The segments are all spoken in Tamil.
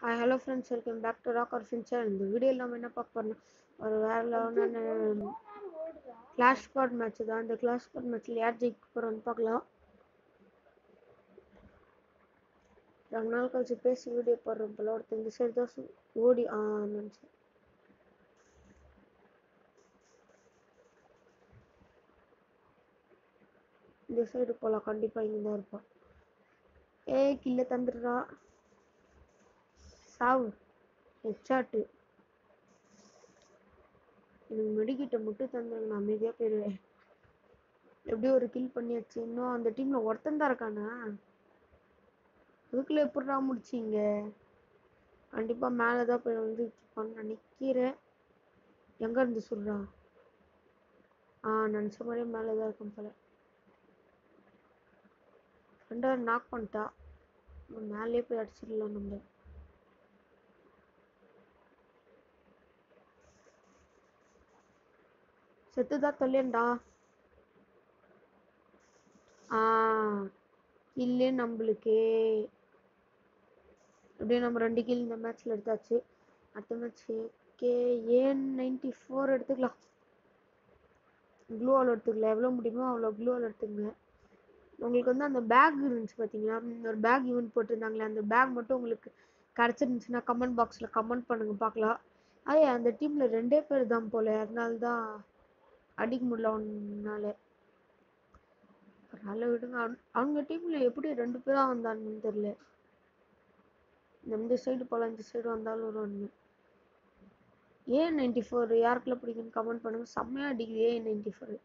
Hi hello friends welcome back to rock R fincher இந்த வீடியோவில் நம்ம என்ன பார்க்க போறோம் ஒரு வேற லெவலான கிளாஷ் ஸ்குவாட் மேட்ச் தான் இந்த கிளாஷ் ஸ்குவாட் மேட்ச்சில் யார் ஜெயிக்க போகிறோன்னு பார்க்கலாம் ரொம்ப நாள் கழிச்சு பேசி வீடியோ போடுறோம் போல ஒருத்தர் இந்த சைடு தான் சு- ஓடி ஆ நினச்சேன் இந்த சைடு போகலாம் கண்டிப்பாக இங்கே தான் இருப்பான் ஏய் கில்ல தந்துடுறா சாவு ஹெச்சாட்டு எனக்கு மெடிக்கிட்ட மட்டும் தந்துருங்க நான் அமைதியாக போயிடுவேன் எப்படியும் ஒரு கில் பண்ணியாச்சு இன்னும் அந்த டீம்ல ஒருத்தன் தான் இருக்கானா அதுக்குள்ள எப்படிடா முடிச்சீங்க கண்டிப்பா மேலதான் போய் வந்து இருப்பான்னு நினைக்கிறேன் எங்க இருந்து சொல்றா ஆ நினைச்ச மாதிரியே மேலதான் இருக்கும் போல ரெண்டாவது நாக் பண்ணிட்டா மேலே போய் அடிச்சிடலாம் நம்ம செத்துதான் தொல்லேன்டா ஆ கில்லு நம்மளுக்கு அப்படியே நம்ம ரெண்டு கில் இந்த மேட்ச்ல எடுத்தாச்சு அடுத்த மேட்ச் கே ஏன் நைன்டி ஃபோர் எடுத்துக்கலாம் க்ளூ வால் எடுத்துக்கலாம் எவ்வளோ முடியுமோ அவ்வளோ க்ளூ வால் எடுத்துக்கங்க உங்களுக்கு வந்து அந்த பேக் இருந்துச்சு பார்த்தீங்களா ம், ஒரு பேக் ஈவெண்ட் போட்டிருந்தாங்களே அந்த பேக் மட்டும் உங்களுக்கு கிடச்சிருந்துச்சுன்னா கமெண்ட் பாக்ஸில் கமெண்ட் பண்ணுங்க பார்க்கலாம் அதே அந்த டீமில் ரெண்டே பேர் தான் போல அதனால தான் அடிக்க முடியல ஒன்னால பரவாயில்ல விடுங்க அவன்- அவங்க டீம்ல எப்படி ரெண்டு பேரா வந்தானுன்னு தெரியல இந்த சைடு போல இந்த சைடு வந்தாலும் வருவானுங்க ஏன் நைன்டி ஃபோர் யாருக்குள்ள பிடிக்குன்னு கமெண்ட் பண்ணுங்க செம்மையா அடிக்குது ஏன் நைன்டி ஃபோர்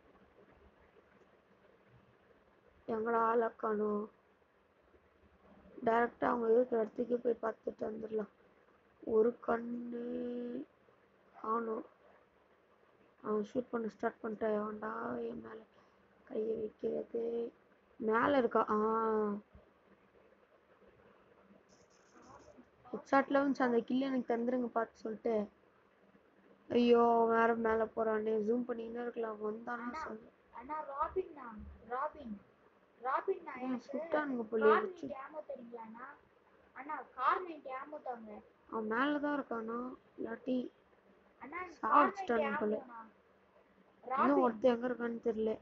எங்கடா ஆளக்கானோ டைரக்டா அவங்க இருக்கிற இடத்துக்கே போய் பார்த்துட்டு வந்துடலாம் ஒரு கண்ணு காணும் அவன் ஷூட் பண்ண ஸ்டார்ட் பண்ணிட்டான் எவன்டா என் மேல கையை வைக்கிறது மேல இருக்கா ஆ ஹெட்ஷாட்ல வந்து அந்த கில்ல எனக்கு தந்துருங்க பார்த்து சொல்லிட்டு ஐயோ வேற மேல போறானே ஜூம் பண்ணிக்கினே இருக்கலாம் வந்தானா சொல்லு அண்ணா ராபின் தான் ராபின் ராபின் நான் ஏன் எனக்கு சுட்டானுங்க போல கார் வச்சு நைட் ஆமோ தெரியுங்களாண்ணா அண்ணா கார் நைட் ஆமோ தாங்க அவன் மேலதான் இருக்கானா இல்லாட்டி அண்ணா கார் நைட் சாவடிச்சிட்டானுங்க போல ஆமோண்ணா இன்னும் ராபின் ஒருத்தன் எங்க இருக்கான்னு தெரியல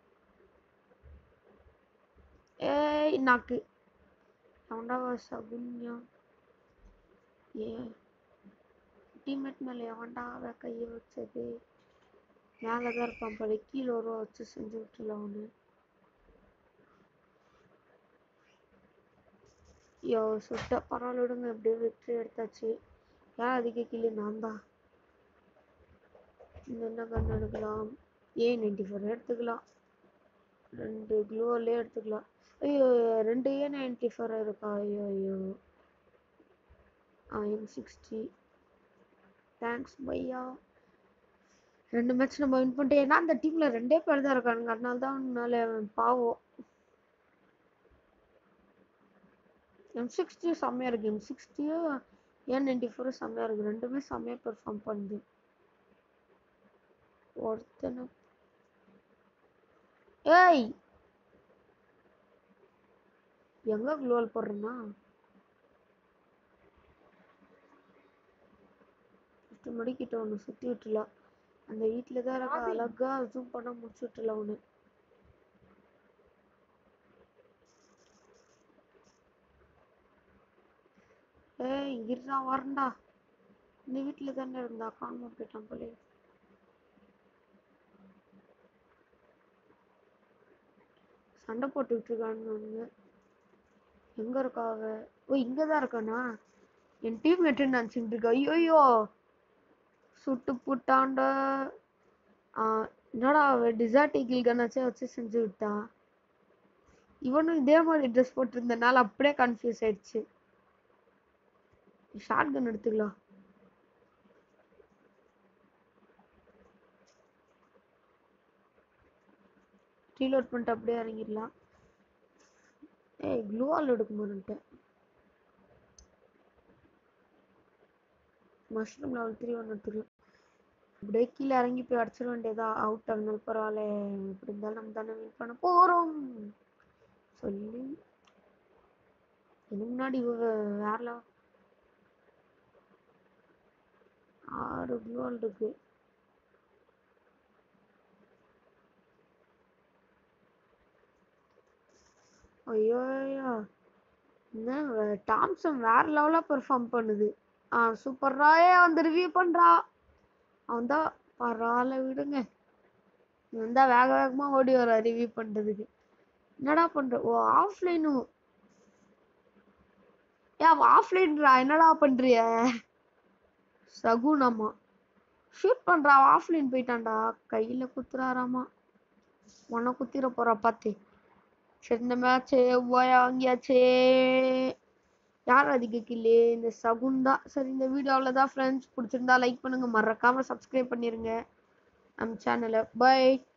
ஏய் நாக்கு அவன்டா சகுன்யா ஏன் டீம்மேட் மேல எவன்டா அவ கையை வச்சது மேலதான் இருப்பான் போல கீழே ஒரு வச்சு செஞ்சு விட்டுல அவனு யோ சுட்ட பரவாயில்ல விடுங்க எப்படியோ வெற்றி எடுத்தாச்சு யார் அதிக கிளி நான் தான் இன்னும் என்ன கன் எடுக்கலாம் ஏ நைன்டி ஃபோர் எடுத்துக்கலாம் ரெண்டு க்ளோவிலே எடுத்துக்கலாம் ஐயோ ரெண்டு ஏ நைன்டி ஃபோர் இருக்கா ஐயோ ஐயோ ஆ எம் சிக்ஸ்டி தேங்க்ஸ் பையா ரெண்டு மேட்ச் நம்ம வின் பண்ணிட்டோம் ஏன்னா அந்த டீம்ல ரெண்டே பேர் தான் இருக்கானுங்க அதனால தான் உன்னால பாவம் எம் சிக்ஸ்டி செம்மையா இருக்கு எம் சிக்ஸ்டியும் ஏன் நைன்டி ஃபோரும் செம்மையா இருக்கு ரெண்டுமே செம்மையா பெர்ஃபார்ம் பண்ணுது ஒருத்தனை ஏய் எங்க குளோல் போடுறேன்னா ஃபிஃப்டி மணிக்கிட்ட ஒன்று சுற்றி விட்டுலாம் அந்த வீட்டில் தான் இருக்க ராபின். அழகா ஜூம் பண்ண முடிச்சு விட்டுலாம் ஒன்று ஏய் இருடா வரண்டா இந்த வீட்டில் தானே இருந்தா காணாம போயிட்டான் போலே சண்டை போட்டுக்கிட்டு இருக்கானுங்க எங்க இருக்கா அவ ஓ இங்கதான் இருக்கானா என் டீம் மேட்டு நினைச்சுட்டு இருக்கா ஐயோ சுட்டு புட்டாண்ட என்னடா அவ டிசார்டிகில் கண்ணாச்சே வச்சு செஞ்சு விட்டா இவனும் இதே மாதிரி ட்ரெஸ் போட்டிருந்தனால அப்படியே கன்ஃபியூஸ் ஆயிடுச்சு ஷார்ட் கன் எடுத்துக்கலாம் ரீலோட் பண்ணிட்டு அப்படியே இறங்கிடலாம் ஏய் க்ளூவால் எடுக்க மாட்டேன் மஷ்ரூம் லெவல் த்ரீ ஒன்று எடுத்துக்கலாம் அப்படியே கீழே இறங்கி போய் அடிச்சிட வேண்டியதா அவுட் ஆனாலும் பரவாயில்ல எப்படி இருந்தாலும் நம்ம தானே வின் பண்ண போறோம் சொல்லி இதுக்கு முன்னாடி இவ வேற level ஆறு குளோல் இருக்கு ஐயோ ஐயோ என்ன டாம்சன் வேற லெவலா பெர்ஃபார்ம் பண்ணுது ஆ சூப்பராயே வந்து ரிவ்யூ பண்றா அவன் தான் பரவாயில்ல விடுங்க இவன் தான் வேக வேகமா ஓடி வர ரிவ்யூ பண்றதுக்கு என்னடா பண்ற ஓ ஆஃப்லைனும் ஏன் ஆஃப்லைன்ரா என்னடா பண்றிய சகுனமா ஷூட் பண்றா ஆஃப்லைன் போயிட்டான்டா கையில குத்துறாராமா உன்னை குத்திர போறா பாத்து சரி இந்த மேட்ச் வாங்கியாச்சே யார் அதிக கில்லு இந்த சகுன் தான் சரி இந்த வீடியோ அவ்வளோதான் ஃப்ரெண்ட்ஸ் பிடிச்சிருந்தா லைக் பண்ணுங்க மறக்காம சப்ஸ்கிரைப் பண்ணிருங்க நம்ம சேனலை பை